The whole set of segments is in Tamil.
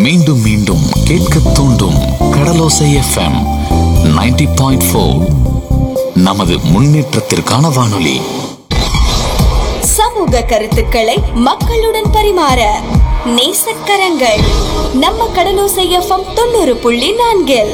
மீண்டும் மீண்டும் கேட்க தூண்டும் கடலோசை எஃப்எம் 90.4 பாயிண்ட் நமது முன்னேற்றத்திற்கான வானொலி சமூக கருத்துக்களை மக்களுடன் பரிமாற நேசக்கரங்கள் நம்ம கடலோசை எஃப்எம் தொண்ணூறு புள்ளி நான்கில்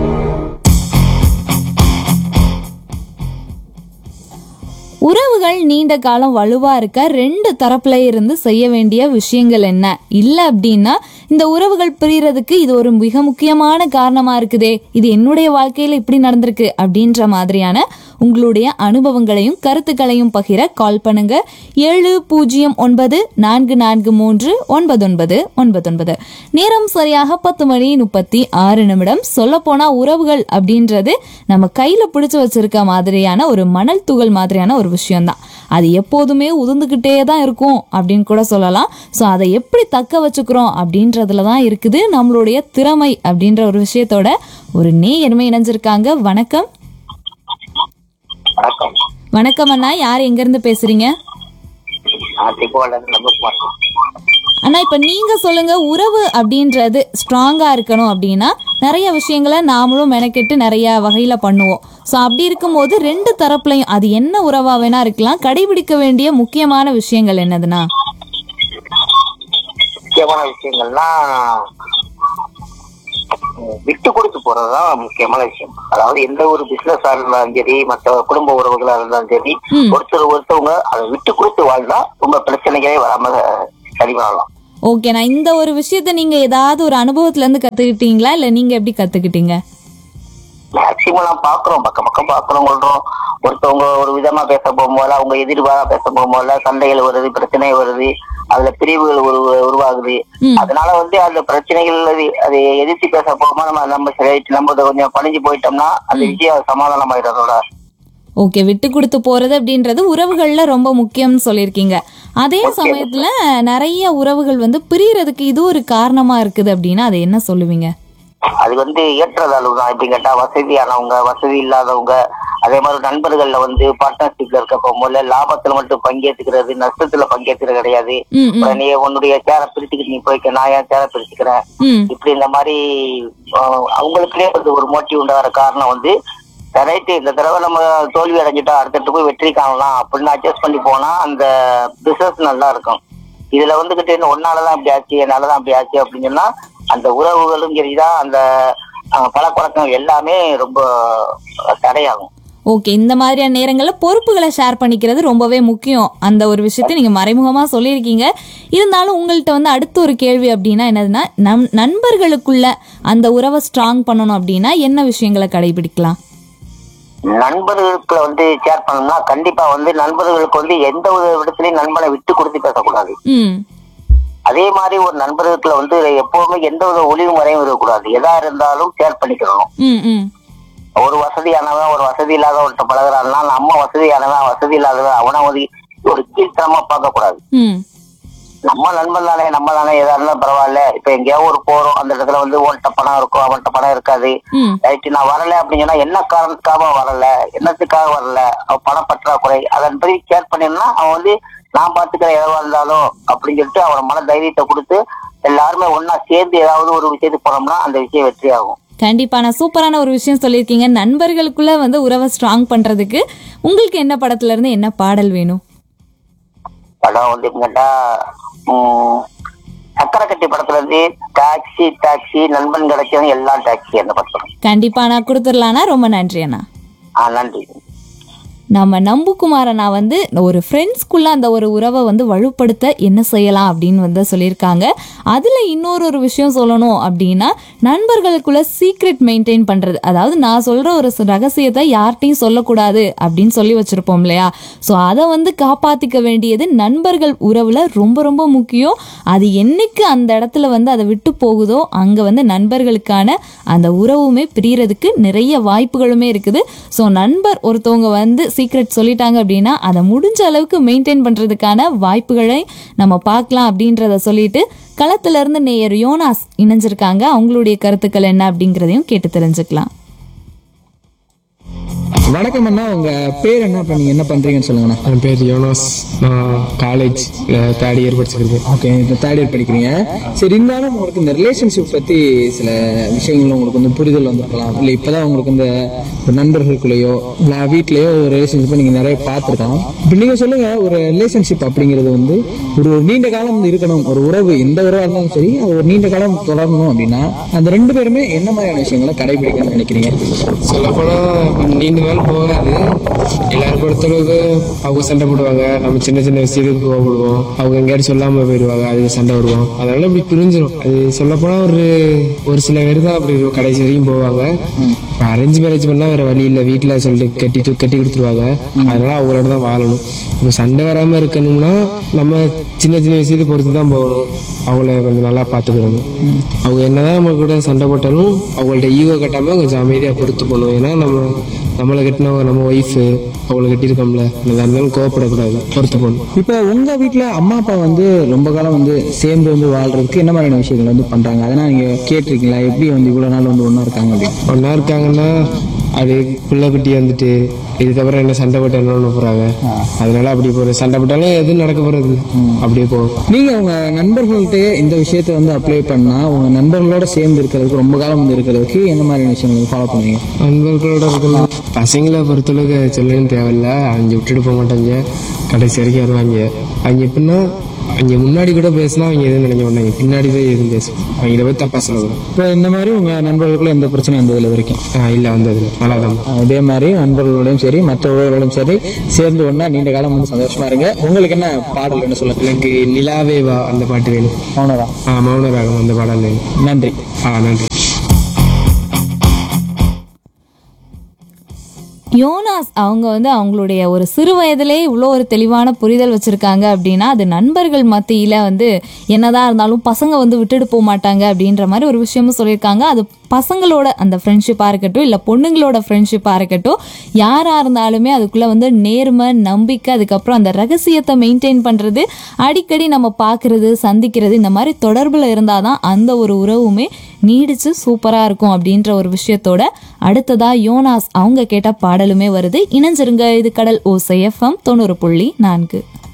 உறவுகள் நீண்ட காலம் வலுவா இருக்க ரெண்டு தரப்புல இருந்து செய்ய வேண்டிய விஷயங்கள் என்ன இல்ல அப்படின்னா இந்த உறவுகள் பிரியறதுக்கு இது ஒரு மிக முக்கியமான காரணமா இருக்குதே இது என்னுடைய வாழ்க்கையில இப்படி நடந்திருக்கு அப்படின்ற மாதிரியான உங்களுடைய அனுபவங்களையும் கருத்துக்களையும் பகிர கால் பண்ணுங்க ஏழு பூஜ்ஜியம் ஒன்பது நான்கு நான்கு மூன்று ஒன்பது ஒன்பது ஒன்பது ஒன்பது நேரம் சரியாக பத்து மணி முப்பத்தி ஆறு நிமிடம் சொல்ல போனா உறவுகள் அப்படின்றது நம்ம கையில பிடிச்சு வச்சிருக்க மாதிரியான ஒரு மணல் துகள் மாதிரியான ஒரு விஷயம்தான் அது எப்போதுமே உதிர்ந்துக்கிட்டே தான் இருக்கும் அப்படின்னு கூட சொல்லலாம் ஸோ அதை எப்படி தக்க வச்சுக்கிறோம் அப்படின்றதுல தான் இருக்குது நம்மளுடைய திறமை அப்படின்ற ஒரு விஷயத்தோட ஒரு நேயர்மை இணைஞ்சிருக்காங்க வணக்கம் வணக்கம் வணக்கம் அண்ணா யார் எங்கேருந்து பேசுறீங்க நான் திகோலன் நம்பகுமார் அண்ணா இப்போ நீங்க சொல்லுங்க உறவு அப்படின்றது ஸ்ட்ராங்கா இருக்கணும் அப்படின்னா நிறைய விஷயங்களை நாமளும் மெனக்கெட்டு நிறைய வகையில பண்ணுவோம் ஸோ அப்படி இருக்கும்போது ரெண்டு தரப்புலையும் அது என்ன உறவா வேணா இருக்கலாம் கடைபிடிக்க வேண்டிய முக்கியமான விஷயங்கள் என்னதுன்னா முக்கியமான விஷயங்கள்னா உம், விட்டு கொடுத்து போறதுதான் முக்கியமான விஷயம் அதாவது எந்த ஒரு பிசினஸா இருந்தாலும் சரி மற்ற குடும்ப உறவுகளா இருந்தாலும் சரி ம். ஒருத்தர் ஒருத்தவங்க அதை விட்டு கொடுத்து வாழ்ந்தா ரொம்ப பிரச்சனைகளே வராம சரி பண்ணலாம் ஓகே நான் இந்த ஒரு விஷயத்த நீங்க ஏதாவது ஒரு அனுபவத்துல இருந்து கத்துக்கிட்டீங்களா இல்ல நீங்க எப்படி கத்துக்கிட்டீங்க மேக்சிமம் நான் பாக்குறோம் பக்கம் பக்கம் பாக்குறோம் கொள்றோம் ஒருத்தவங்க ஒரு விதமா பேச போகும்போது அவங்க எதிர்பாரா பேச போகும்போது சண்டைகள் வருது பிரச்சனை வருது அதுல பிரிவுகள் உரு உருவாகுது ம். அதனால வந்து அந்த பிரச்சனைகள் அது- அதை எதிர்த்து பேச போகும்போது நம்ம நம்ம சரி நம்ம இதை கொஞ்சம் பணிஞ்சு போயிட்டோம்னா அந்த விஷயம் சமாதானம் ஆயிடுறதோட ஓகே விட்டு கொடுத்து போறது அப்படின்றது உறவுகள்ல ரொம்ப முக்கியம்னு சொல்லியிருக்கீங்க அதே சமயத்துல நிறைய உறவுகள் வந்து பிரியறதுக்கு இது ஒரு காரணமா இருக்குது அப்படின்னா அதை என்ன சொல்லுவீங்க அது வந்து ஏற்றதாழ்வு தான் எப்படி கேட்டா வசதியானவங்க வசதி இல்லாதவங்க அதே மாதிரி நண்பர்கள்ல வந்து பார்ட்னர்ஷிப்ல இருக்க போகும்போது லாபத்துல மட்டும் பங்கேற்றுக்கிறது நஷ்டத்துல பங்கேற்றுக்கிறது கிடையாது ம் ம் அப்புறம் நீ உன்னுடைய சேரை பிரிச்சுக்கிட்டு நீ போய்க்க நான் என் சேரை பிரிச்சுக்கிறேன் ம் இப்படி இந்த மாதிரி ஆஹ், அவங்களுக்குள்ளே வந்து ஒரு மோட்டிவ் உண்டாகிற காரணம் வந்து ரைட்டு இந்த தடவை நம்ம தோல்வி அடைஞ்சிட்டா அடுத்தடுத்து போய் வெற்றி காணலாம் அப்படின்னு அட்ஜஸ்ட் பண்ணி போனா அந்த பிசினஸ் நல்லா இருக்கும் இதுல வந்துகிட்டு ஒன்னாலதான் அப்படி ஆச்சு என்னாலதான் அப்படி ஆச்சு அப்படின்னு சொன்னா அந்த உறவுகளும் சரிதான் அந்த ஆஹ், பழக்கவழக்கம் எல்லாமே ரொம்ப தடையாகும் ஓகே இந்த மாதிரியான நேரங்களில் பொறுப்புகளை ஷேர் பண்ணிக்கிறது ரொம்பவே முக்கியம் அந்த ஒரு விஷயத்த நீங்கள் மறைமுகமாக சொல்லியிருக்கீங்க இருந்தாலும் உங்கள்கிட்ட வந்து அடுத்த ஒரு கேள்வி அப்படின்னா என்னதுன்னா நம் நண்பர்களுக்குள்ள அந்த உறவை ஸ்ட்ராங் பண்ணணும் அப்படின்னா என்ன விஷயங்களை கடைபிடிக்கலாம் நண்பர்களுக்கு வந்து ஷேர் பண்ணோம்னா கண்டிப்பா வந்து நண்பர்களுக்கு வந்து எந்த ஒரு இடத்துலயும் நண்பனை விட்டு கொடுத்து பேசக்கூடாது ம் அதே மாதிரி ஒரு நண்பர்களுக்குள்ள வந்து எப்பவுமே எந்த ஒரு ஒளிவு முறையும் இருக்கக்கூடாது எதா இருந்தாலும் ஷேர் பண்ணிக்கணும் ம் ம் ஒரு வசதியானவன் ஒரு வசதி இல்லாதவன்கிட்ட பழகுறான்னா நம்ம வசதியானவன் வசதி இல்லாதவன் அவனை வந்து ஒரு கீழ்த்தனமா பார்க்க கூடாது ம் நம்ம நண்பன் தானே நம்ம தானே எதா இருந்தாலும் பரவாயில்ல இப்ப எங்கேயாவது ஒரு போறோம் அந்த இடத்துல வந்து உன்கிட்ட பணம் இருக்கும் அவன்கிட்ட பணம் இருக்காது ம் ரைட்டு நான் வரல அப்படின்னு சொன்னா என்ன காரணத்துக்காக வரல என்னத்துக்காக வரல அவன் பண பற்றாக்குறை அதன்படி கேர் பண்ணிருந்தா அவன் வந்து நான் பாத்துக்கிறேன் எதுவா இருந்தாலும் அப்படின்னு சொல்லிட்டு அவன் மன தைரியத்தை கொடுத்து எல்லாருமே ஒன்னா சேர்ந்து ஏதாவது ஒரு விஷயத்துக்கு போனோம்னா அந்த விஷயம் வெற்றி ஆகும் கண்டிப்பா நான் சூப்பரான ஒரு விஷயம் சொல்லியிருக்கீங்க நண்பர்களுக்குள்ள வந்து உறவை ஸ்ட்ராங் பண்றதுக்கு உங்களுக்கு என்ன படத்துல இருந்து என்ன பாடல் வேணும் படம் வந்து கேட்டா உம், சக்கரை கட்டி படத்துல இருந்து டாக்ஸி டாக்ஸி நண்பன் கிடைச்சவங்க எல்லாம் டாக்ஸி அந்த படம் கண்டிப்பா நான் கொடுத்துடலான்னா ரொம்ப நன்றி அண்ணா ஆ நன்றி நம்ம நம்புகுமார் அண்ணா வந்து ஒரு ஃப்ரெண்ட்ஸ்குள்ள அந்த ஒரு உறவை வந்து வலுப்படுத்த என்ன செய்யலாம் அப்படின்னு வந்து சொல்லியிருக்காங்க அதில் இன்னொரு ஒரு விஷயம் சொல்லணும் அப்படின்னா நண்பர்களுக்குள்ள சீக்ரெட் மெயின்டைன் பண்ணுறது அதாவது நான் சொல்கிற ஒரு ச- ரகசியத்தை யார்கிட்டையும் சொல்லக்கூடாது அப்படின்னு சொல்லி வச்சுருப்போம் இல்லையா ஸோ அதை வந்து காப்பாற்றிக்க வேண்டியது நண்பர்கள் உறவில் ரொம்ப ரொம்ப முக்கியம் அது என்னைக்கு அந்த இடத்துல வந்து அதை விட்டு போகுதோ அங்கே வந்து நண்பர்களுக்கான அந்த உறவுமே பிரியறதுக்கு நிறைய வாய்ப்புகளுமே இருக்குது ஸோ நண்பர் ஒருத்தவங்க வந்து சீக்ரெட் சொல்லிட்டாங்க அப்படின்னா அதை முடிஞ்ச அளவுக்கு மெயின்டைன் பண்ணுறதுக்கான வாய்ப்புகளை நம்ம பார்க்கலாம் அப்படின்றத சொல்லிட்டு களத்துல இருந்து நேயர் யோனாஸ் இணைஞ்சிருக்காங்க அவங்களுடைய கருத்துக்கள் என்ன அப்படிங்கிறதையும் கேட்டு தெரிஞ்சுக்கலாம் வணக்கம் அண்ணா உங்க பேர் என்ன இப்ப நீங்க என்ன பண்றீங்கன்னு சொல்லுங்கண்ணா என் பேர் யோனாஸ் நான் காலேஜ் தேர்ட் இயர் படிச்சிருக்கேன் ஓகே இந்த தேர்ட் இயர் படிக்கிறீங்க சரி இருந்தாலும் உங்களுக்கு இந்த ரிலேஷன்ஷிப் பத்தி சில விஷயங்கள் உங்களுக்கு வந்து புரிதல் வந்திருக்கலாம் இல்ல இப்பதான் உங்களுக்கு இந்த ஒரு நண்பர்களுக்குள்ளேயோ இல்ல வீட்லயோ ஒரு ரிலேஷன்ஷிப்பை நீங்க நிறைய பார்த்துருக்கலாம் இப்போ நீங்க சொல்லுங்க ஒரு ரிலேஷன்ஷிப் அப்படிங்கிறது வந்து ஒரு நீண்ட காலம் இருக்கணும் ஒரு உறவு எந்த உறவா இருந்தாலும் சரி அது ஒரு நீண்ட காலம் தொடரணும் அப்படின்னா அந்த ரெண்டு பேருமே என்ன மாதிரியான விஷயங்களை கடைபிடிக்கணும்னு நினைக்கிறீங்க சொல்லப்போனால் நீண்ட நாள் போகாது எல்லாரும் பொறுத்தளவுக்கு அவங்க சண்டை போடுவாங்க நம்ம சின்ன சின்ன விஷயத்துக்கு கோவப்படுவோம் அவங்க எங்கேயாச்சும் சொல்லாம போயிடுவாங்க அதுக்கு சண்டை விடுவோம் அதனால இப்படி பிரிஞ்சிடும் அது சொல்லப்போனால் ஒரு ஒரு சில பேர் தான் அப்படி கடைசி வரைக்கும் போவாங்க அரேஞ்ச் மேரேஜ் பண்ணா வேற வழி இல்லை வீட்டில் சொல்லிட்டு கட்டிட்டு கட்டி கொடுத்துருவாங்க அதனால அவங்களோட தான் வாழணும் இப்போ சண்டை வராம இருக்கணும்னா நம்ம சின்ன சின்ன விஷயத்தை பொறுத்து தான் போகணும் அவங்கள கொஞ்சம் நல்லா பார்த்துக்கணும் அவங்க என்னதான் நம்ம கூட சண்டை போட்டாலும் அவங்கள்ட்ட ஈகோ கட்டாம கொஞ்சம் அமைதியா பொறுத்து போகணும் ஏன்னா நம்ம நம்மளை கட்டினவங்க நம்ம ஒய்ஃபு அவங்கள கட்டியிருக்கோம்ல நல்லா இருந்தாலும் கோவப்படக்கூடாது பொறுத்து போகணும் இப்போ உங்க வீட்ல அம்மா அப்பா வந்து ரொம்ப காலம் வந்து சேர்ந்து வந்து வாழ்றதுக்கு என்ன மாதிரியான விஷயங்கள் வந்து பண்றாங்க அதெல்லாம் நீங்க கேட்டிருக்கீங்களா எப்படி வந்து இவ்வளவு நாள் வந்து ஒண்ணா இருக்காங்க அப்படின்னு ஒன்றா இருக்காங்கன்னா அது பிள்ளை குட்டி வந்துட்டு இதுக்கப்புறம் என்ன சண்டை போட்டு என்ன பண்ண போறாங்க அதனால அப்படி போற சண்டை போட்டாலும் எதுவும் நடக்க போறது இல்ல. அப்படியே போகும் நீங்க உங்க நண்பர்கள்ட்ட இந்த விஷயத்தை வந்து அப்ளை பண்ணா உங்க நண்பர்களோட சேர்ந்து இருக்கிறதுக்கு ரொம்ப காலம் வந்து இருக்கிறதுக்கு என்ன மாதிரியான விஷயங்கள் ஃபாலோ பண்ணுவீங்க நண்பர்களோட இருக்கணும் பசங்களை பொறுத்தளவுக்கு சொல்லணும் தேவையில்ல அங்கே விட்டுட்டு போக மாட்டாங்க கடைசி வரைக்கும் வருவாங்க அவங்க எப்படின்னா அவங்க முன்னாடி கூட பேசினா அவங்க எதுவும் நினைக்க மாட்டாங்க பின்னாடி போய் எதுவும் பேசுவோம் அவங்கள போய் தப்பா சொல்லக்கூடாது இப்போ இந்த மாதிரி உங்க நண்பர்களுக்குள்ள எந்த பிரச்சனையும் வந்ததில்லை வரைக்கும் ஆ, இல்ல வந்தது நல்லா தான் அதே மாதிரி நண்பர்களோடையும் சரி மற்ற உறவுகளோடும் சரி சேர்ந்து ஒண்ணா நீண்ட காலம் வந்து சந்தோஷமா இருங்க உங்களுக்கு என்ன பாடல் என்ன சொல்ல எனக்கு நிலாவே வா அந்த பாட்டு வேணும் அவனதான் ஆ மௌன ராகம் அந்த பாடல் வேணும் நன்றி ஆ நன்றி யோனாஸ் அவங்க வந்து அவங்களுடைய ஒரு சிறு வயதிலே இவ்வளோ ஒரு தெளிவான புரிதல் வச்சுருக்காங்க அப்படின்னா அது நண்பர்கள் மத்தியில் வந்து என்னதான் இருந்தாலும் பசங்க வந்து விட்டுட்டு போக மாட்டாங்க அப்படின்ற மாதிரி ஒரு விஷயமும் சொல்லியிருக்காங்க அது பசங்களோட அந்த ஃப்ரெண்ட்ஷிப்பாக இருக்கட்டும் இல்லை பொண்ணுங்களோட ஃப்ரெண்ட்ஷிப்பாக இருக்கட்டும் யாராக இருந்தாலுமே அதுக்குள்ளே வந்து நேர்மை நம்பிக்கை அதுக்கப்புறம் அந்த ரகசியத்தை மெயின்டைன் பண்ணுறது அடிக்கடி நம்ம பார்க்குறது சந்திக்கிறது இந்த மாதிரி தொடர்பில் இருந்தால் தான் அந்த ஒரு உறவுமே நீடிச்சு சூப்பராக இருக்கும் அப்படின்ற ஒரு விஷயத்தோட அடுத்ததா யோனாஸ் அவங்க கேட்ட பாடலுமே வருது இணைஞ்சிருங்க இது கடல் ஓசை எஃப்எம் தொண்ணூறு புள்ளி நான்கு